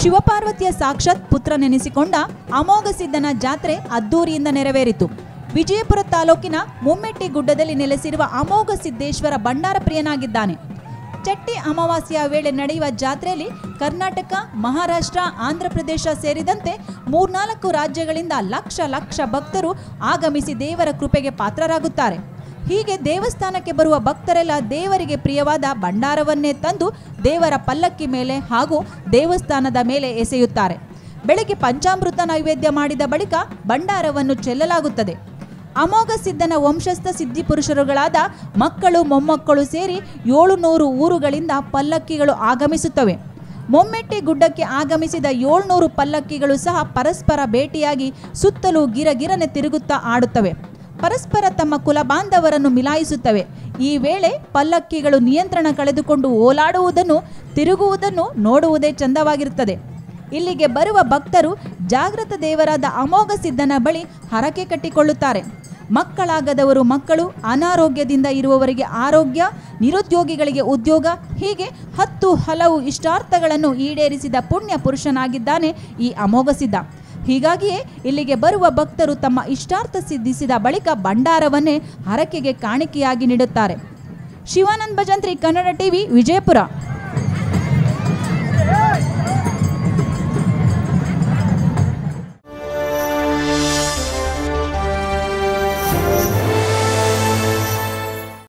ಶಿವಪಾರ್ವತಿಯ ಸಾಕ್ಷಾತ್ ಪುತ್ರನೆನಿಸಿಕೊಂಡ ಅಮೋಘ ಸಿದ್ಧನ ಜಾತ್ರೆ ಅದ್ದೂರಿಯಿಂದ ನೆರವೇರಿತು ವಿಜಯಪುರ ತಾಲೂಕಿನ ಮುಮ್ಮೆಟ್ಟಿ ಗುಡ್ಡದಲ್ಲಿ ನೆಲೆಸಿರುವ ಅಮೋಘ ಸಿದ್ದೇಶ್ವರ ಭಂಡಾರ ಪ್ರಿಯನಾಗಿದ್ದಾನೆ ಚಟ್ಟಿ ಅಮಾವಾಸ್ಯೆಯ ವೇಳೆ ನಡೆಯುವ ಜಾತ್ರೆಯಲ್ಲಿ ಕರ್ನಾಟಕ ಮಹಾರಾಷ್ಟ್ರ ಆಂಧ್ರಪ್ರದೇಶ ಸೇರಿದಂತೆ ಮೂರ್ನಾಲ್ಕು ರಾಜ್ಯಗಳಿಂದ ಲಕ್ಷ ಲಕ್ಷ ಭಕ್ತರು ಆಗಮಿಸಿ ದೇವರ ಕೃಪೆಗೆ ಪಾತ್ರರಾಗುತ್ತಾರೆ ಹೀಗೆ ದೇವಸ್ಥಾನಕ್ಕೆ ಬರುವ ಭಕ್ತರೆಲ್ಲ ದೇವರಿಗೆ ಪ್ರಿಯವಾದ ಭಂಡಾರವನ್ನೇ ತಂದು ದೇವರ ಪಲ್ಲಕ್ಕಿ ಮೇಲೆ ಹಾಗೂ ದೇವಸ್ಥಾನದ ಮೇಲೆ ಎಸೆಯುತ್ತಾರೆ ಬೆಳಗ್ಗೆ ಪಂಚಾಮೃತ ನೈವೇದ್ಯ ಮಾಡಿದ ಬಳಿಕ ಭಂಡಾರವನ್ನು ಚೆಲ್ಲಲಾಗುತ್ತದೆ ಅಮೋಘ ಸಿದ್ಧನ ವಂಶಸ್ಥ ಸಿದ್ಧಿಪುರುಷರುಗಳಾದ ಮಕ್ಕಳು ಮೊಮ್ಮಕ್ಕಳು ಸೇರಿ ಏಳು ನೂರು ಊರುಗಳಿಂದ ಪಲ್ಲಕ್ಕಿಗಳು ಆಗಮಿಸುತ್ತವೆ ಮೊಮ್ಮೆಟ್ಟಿ ಗುಡ್ಡಕ್ಕೆ ಆಗಮಿಸಿದ ಏಳ್ನೂರು ಪಲ್ಲಕ್ಕಿಗಳು ಸಹ ಪರಸ್ಪರ ಭೇಟಿಯಾಗಿ ಸುತ್ತಲೂ ಗಿರಗಿರನೆ ತಿರುಗುತ್ತಾ ಆಡುತ್ತವೆ ಪರಸ್ಪರ ತಮ್ಮ ಕುಲಬಾಂಧವರನ್ನು ಮಿಲಾಯಿಸುತ್ತವೆ ಈ ವೇಳೆ ಪಲ್ಲಕ್ಕಿಗಳು ನಿಯಂತ್ರಣ ಕಳೆದುಕೊಂಡು ಓಲಾಡುವುದನ್ನು ತಿರುಗುವುದನ್ನು ನೋಡುವುದೇ ಚಂದವಾಗಿರುತ್ತದೆ ಇಲ್ಲಿಗೆ ಬರುವ ಭಕ್ತರು ಜಾಗೃತ ದೇವರಾದ ಅಮೋಘ ಸಿದ್ಧನ ಬಳಿ ಹರಕೆ ಕಟ್ಟಿಕೊಳ್ಳುತ್ತಾರೆ ಮಕ್ಕಳಾಗದವರು ಮಕ್ಕಳು ಅನಾರೋಗ್ಯದಿಂದ ಇರುವವರಿಗೆ ಆರೋಗ್ಯ ನಿರುದ್ಯೋಗಿಗಳಿಗೆ ಉದ್ಯೋಗ ಹೀಗೆ ಹತ್ತು ಹಲವು ಇಷ್ಟಾರ್ಥಗಳನ್ನು ಈಡೇರಿಸಿದ ಪುಣ್ಯ ಪುರುಷನಾಗಿದ್ದಾನೆ ಈ ಅಮೋಘ ಸಿದ್ಧ ಹೀಗಾಗಿಯೇ ಇಲ್ಲಿಗೆ ಬರುವ ಭಕ್ತರು ತಮ್ಮ ಇಷ್ಟಾರ್ಥ ಸಿದ್ಧಿಸಿದ ಬಳಿಕ ಭಂಡಾರವನ್ನೇ ಹರಕೆಗೆ ಕಾಣಿಕೆಯಾಗಿ ನೀಡುತ್ತಾರೆ ಶಿವಾನಂದ್ ಭಜಂತ್ರಿ ಕನ್ನಡ ಟಿವಿ ವಿಜಯಪುರ